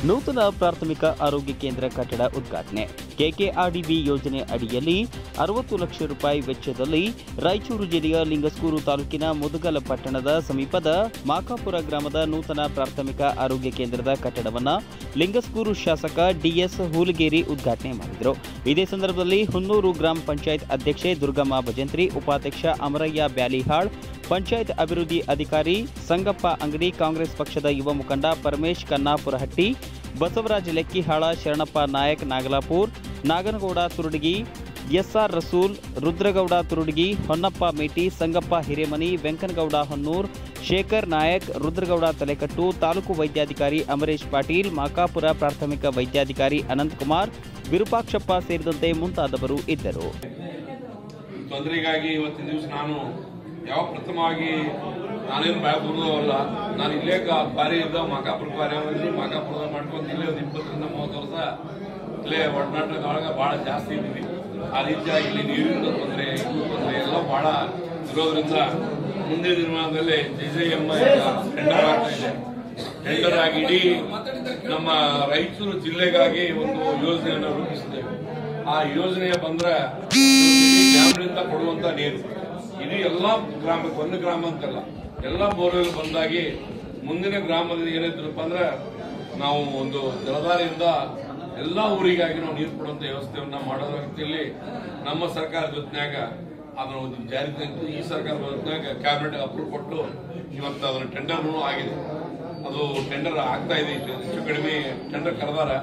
ನೂತನ ಪ್ರಾಥಮಿಕ ಆರೋಗ್ಯ ಕೇಂದ್ರ ಕಟ್ಟಡ ಉದ್ಘಾಟನೆ ಕೆಕೆಆರ್ಡಿಬಿ ಯೋಜನೆ ಅಡಿಯಲ್ಲಿ ಅರವತ್ತು ಲಕ್ಷ ರೂಪಾಯಿ ವೆಚ್ಚದಲ್ಲಿ ರಾಯಚೂರು ಜಿಲ್ಲೆಯ ಲಿಂಗಸ್ಕೂರು ತಾಲೂಕಿನ ಮುದಗಲ ಪಟ್ಟಣದ ಸಮೀಪದ ಮಾಕಾಪುರ ಗ್ರಾಮದ ನೂತನ ಪ್ರಾಥಮಿಕ ಆರೋಗ್ಯ ಕೇಂದ್ರದ ಕಟ್ಟಡವನ್ನು ಲಿಂಗಸ್ಕೂರು ಶಾಸಕ ಡಿಎಸ್ ಹೂಲಗೇರಿ ಉದ್ಘಾಟನೆ ಮಾಡಿದರು ಇದೇ ಸಂದರ್ಭದಲ್ಲಿ ಹುನ್ನೂರು ಗ್ರಾಮ ಪಂಚಾಯತ್ ಅಧ್ಯಕ್ಷೆ ದುರ್ಗಮ್ಮ ಭಜಂತ್ರಿ ಉಪಾಧ್ಯಕ್ಷ ಅಮರಯ್ಯ ಬ್ಯಾಲಿಹಾಳ್ ಪಂಚಾಯತ್ ಅಭಿವೃದ್ಧಿ ಅಧಿಕಾರಿ ಸಂಗಪ್ಪ ಅಂಗಡಿ ಕಾಂಗ್ರೆಸ್ ಪಕ್ಷದ ಯುವ ಮುಖಂಡ ಪರಮೇಶ್ ಕನ್ನಾಪುರಹಟ್ಟಿ ಬಸವರಾಜ ಲೆಕ್ಕಿಹಾಳ ಶರಣಪ್ಪ ನಾಯಕ್ ನಾಗಲಾಪುರ್ ನಾಗನಗೌಡ ತುರುಡಗಿ ಎಸ್ಆರ್ ರಸೂಲ್ ರುದ್ರಗೌಡ ತುರುಡಗಿ ಹೊನ್ನಪ್ಪ ಮೇಟಿ ಸಂಗಪ್ಪ ಹಿರೇಮನಿ ವೆಂಕನಗೌಡ ಹೊನ್ನೂರ್ ಶೇಖರ್ ನಾಯಕ್ ರುದ್ರಗೌಡ ತಲೆಕಟ್ಟು ತಾಲೂಕು ವೈದ್ಯಾಧಿಕಾರಿ ಅಮರೇಶ್ ಪಾಟೀಲ್ ಮಾಕಾಪುರ ಪ್ರಾಥಮಿಕ ವೈದ್ಯಾಧಿಕಾರಿ ಅನಂತಕುಮಾರ್ ವಿರೂಪಾಕ್ಷಪ್ಪ ಸೇರಿದಂತೆ ಮುಂತಾದವರು ಇದ್ದರು ತೊಂದರೆಗಾಗಿ ಇವತ್ತಿನ ದಿವಸ ನಾನು ಯಾವ ಪ್ರಥಮವಾಗಿ ನಾನೇನು ಬ್ಯಾಗ ದುರ್ದವಲ್ಲ ನಾನು ಇಲ್ಲೇ ಕ- ಬಾರಿ ಇದ್ದ ಮಾಕಾಪುರ ಬಾರಿ ಅವರಿದ್ರು ಮಾಕಾಪುರದ ಮಾಡ್ಕೊಂಡು ಇಲ್ಲೇ ಒಂದು ಇಪ್ಪತ್ತರಿಂದ ಮೂವತ್ತು ವರ್ಷ ಇಲ್ಲೇ ಒಡನಾಟದೊಳಗ ಬಹಳ ಜಾಸ್ತಿ ಇದ್ದೀವಿ ಆ ರೀತಿಯಾಗಿ ಇಲ್ಲಿ ನೀರಿನ ತೊಂದರೆ ಇದು ತೊಂದರೆ ಎಲ್ಲ ಬಹಳ ಇರೋದ್ರಿಂದ ಮುಂದಿನ ದಿನಮಾನದಲ್ಲಿ ಜೆ ಜೆ ಎಂ ಟೆಂಡರ್ ಆಗ್ತಾ ಇದೆ ಟೆಂಡರ್ ಆಗಿ ಇಡೀ ನಮ್ಮ ರಾಯಚೂರು ಜಿಲ್ಲೆಗಾಗಿ ಒಂದು ಯೋಜನೆಯನ್ನು ರೂಪಿಸಿದ್ದೇವೆ ಆ ಯೋಜನೆ ಬಂದ್ರೆ ಇಡೀ ಡ್ಯಾಮ್ನಿಂದ ಕೊಡುವಂತ ನೀರು ಇಡೀ ಎಲ್ಲಾ ಗ್ರಾಮಕ್ಕೆ ಒಂದು ಗ್ರಾಮ ಅಂತಲ್ಲ ಎಲ್ಲಾ ಬೋರ್ವೆಲ್ ಬಂದಾಗಿ ಮುಂದಿನ ಗ್ರಾಮದಲ್ಲಿ ಏನಿದ್ರಪ್ಪ ಅಂದ್ರೆ ನಾವು ಒಂದು ಜಲಧಾರೆಯಿಂದ ಎಲ್ಲಾ ಊರಿಗಾಗಿ ನಾವು ನೀರು ಕೊಡುವಂತ ವ್ಯವಸ್ಥೆಯನ್ನ ಮಾಡೋ ರೀತಿಯಲ್ಲಿ ನಮ್ಮ ಸರ್ಕಾರ ಜೊತೆನಾಗ ಅದನ್ನ ಒಂದು ಜಾರಿ ತಂದು ಈ ಸರ್ಕಾರ ಜೊತೆನಾಗ ಕ್ಯಾಬಿನೆಟ್ ಅಪ್ರೂವ್ ಕೊಟ್ಟು ಇವತ್ತು ಅದರ ಟೆಂಡರ್ ಆಗಿದೆ ಅದು ಟೆಂಡರ್ ಆಗ್ತಾ ಇದೆ ಹೆಚ್ಚು ಹೆಚ್ಚು ಕಡಿಮೆ ಟೆಂಡರ್ ಕರೆದಾರ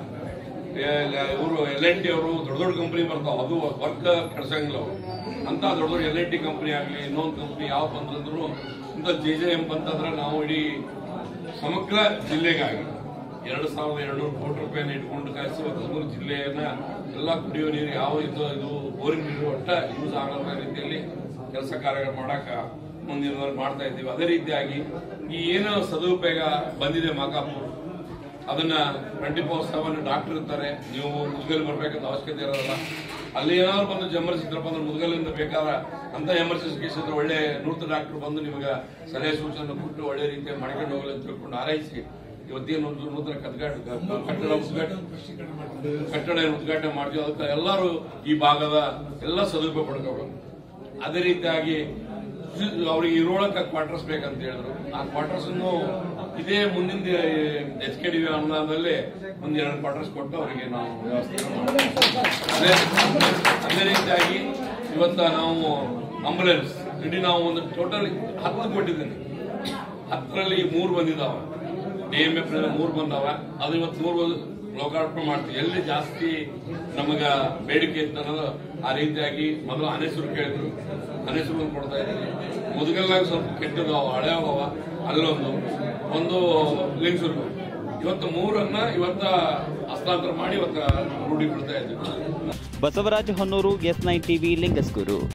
ಇವರು ಎಲ್ ಎನ್ ಟಿ ಅವರು ದೊಡ್ಡ ದೊಡ್ಡ ಕಂಪನಿ ಬರ್ತಾವ ಅದು ವರ್ಕ್ ಕೆಡ್ಸಂಗಿಲ್ಲ ಅವರು ಅಂತ ದೊಡ್ಡ ದೊಡ್ಡ ಎಲ್ ಎನ್ ಟಿ ಕಂಪನಿ ಆಗಲಿ ಇನ್ನೊಂದು ಕಂಪನಿ ಯಾವ ಬಂದ್ರಂದ್ರು ಇಂಥ ಜೆ ಜೆ ಎಂ ಬಂತಂದ್ರೆ ನಾವು ಇಡೀ ಸಮಗ್ರ ಜಿಲ್ಲೆಗಾಗಿ ಎರಡು ಸಾವಿರದ ಎರಡ್ನೂರು ಕೋಟಿ ರೂಪಾಯಿನ ಇಟ್ಕೊಂಡು ಕಾಯಿಸಿ ತುಮಕೂರು ಜಿಲ್ಲೆಯನ್ನ ಎಲ್ಲ ಕುಡಿಯುವ ನೀರು ಯಾವ ಇದು ಇದು ಬೋರಿಂಗ್ ನೀರು ಒಟ್ಟ ಯೂಸ್ ಆಗಲ್ಲ ರೀತಿಯಲ್ಲಿ ಕೆಲಸ ಕಾರ್ಯಗಳು ಮಾಡಾಕ ಮುಂದಿನ ದಿನದಲ್ಲಿ ಮಾಡ್ತಾ ಇದ್ದೀವಿ ಅದೇ ರೀತಿಯಾಗಿ ಈ ಏನು ಸದುಪಯೋಗ ಬಂದಿದೆ ಮಾಕಾಪುರ್ ಅದನ್ನ ಟ್ವೆಂಟಿ ಫೋರ್ ಸೆವೆನ್ ಡಾಕ್ಟರ್ ಇರ್ತಾರೆ ನೀವು ಮುದ್ಗಲ್ ಬರ್ಬೇಕಂತ ಅವಶ್ಯಕತೆ ಇರೋದಿಲ್ಲ ಅಲ್ಲಿ ಏನಾದ್ರು ಬಂದು ಎಮರ್ಜೆನ್ಸಿ ಬಂದ್ರೆ ಮುದ್ಗಲಿಂದ ಬೇಕಾದ ಅಂತ ಎಮರ್ಜೆನ್ಸಿ ಕೇಸ್ ಇದ್ರೆ ಒಳ್ಳೆ ನೂತನ ಡಾಕ್ಟರ್ ಬಂದು ನಿಮಗೆ ಸಲಹೆ ಸೂಚನೆ ಕೊಟ್ಟು ಒಳ್ಳೆ ರೀತಿಯಾಗಿ ಮಾಡ್ಕೊಂಡು ಹೋಗಲಿ ಅಂತ ತಿಳ್ಕೊಂಡು ಹಾರೈಸಿ ಇವತ್ತೇನು ಒಂದು ನೂತನ ಕಟ್ಗಾಟ ಕಟ್ಟಡ ಉದ್ಘಾಟನೆ ಕಟ್ಟಡ ಏನು ಉದ್ಘಾಟನೆ ಮಾಡ್ತೀವಿ ಅದಕ್ಕೆ ಎಲ್ಲರೂ ಈ ಭಾಗದ ಎಲ್ಲ ಸದುಪಯೋಗ ಪಡ್ಕೋಬೇಕು ಅದೇ ರೀತಿಯಾಗಿ ಅವ್ರಿಗೆ ಇರೋಳಕ ಕ್ವಾರ್ಟರ್ಸ್ ಬೇಕಂತ ಹೇಳಿದ್ರು ಆ ಕ್ವಾರ್ಟರ್ಸ್ ಅನ್ನು ಇದೇ ಮುಂದಿನ ಎಚ್ ಕೆ ಡಿ ಅನುದಾನದಲ್ಲಿ ಒಂದ್ ಎರಡು ಕ್ವಾರ್ಟರ್ಸ್ ಕೊಟ್ಟು ಅವರಿಗೆ ನಾವು ವ್ಯವಸ್ಥೆ ಮಾಡ್ತೀವಿ. ಅದೇ ಅದೇ ರೀತಿಯಾಗಿ ಇವತ್ತ ನಾವು ಆಂಬುಲೆನ್ಸ್ ಇಡೀ ನಾವು ಒಂದು ಟೋಟಲ್ ಹತ್ತು ಕೊಟ್ಟಿದ್ದೀನಿ ಹತ್ತರಲ್ಲಿ ಮೂರು ಬಂದಿದಾವ ಡಿ ಎಂ ಎಫ್ ಮೂರು ಬಂದಾವ ಅದು ಇವತ್ತು ಮೂರು ಲೋಕಾರ್ಪಣೆ ಮಾಡ್ತೀವಿ ಎಲ್ಲಿ ಜಾಸ್ತಿ ನಮಗ ಬೇಡಿಕೆ ಇತ್ತು ಅನ್ನೋದು ಆ ರೀತಿಯಾಗಿ ಮೊದಲು ಅನೆಸೂರು ಕೇಳಿದ್ರು ಅನೆಸೂರು ಒಂದು ಕೊಡ್ತಾ ಇದ್ದೀವಿ ಮುದುಗಲ್ಲಾಗ ಸ್ವಲ್ಪ ಕೆಟ್ಟದಾವ ಹಳೆ ಅವ ಅಲ್ಲೊಂದು ಒಂದು ಲಿಂಗ್ಸೂರು ಇವತ್ತು ಮೂರನ್ನ ಇವತ್ತ ಹಸ್ತಾಂತರ ಮಾಡಿ ಇವತ್ತ ರೂಢಿ ಬಿಡ್ತಾ ಇದ್ದೀವಿ Basavaraja Honnur S nine TV Lingsugur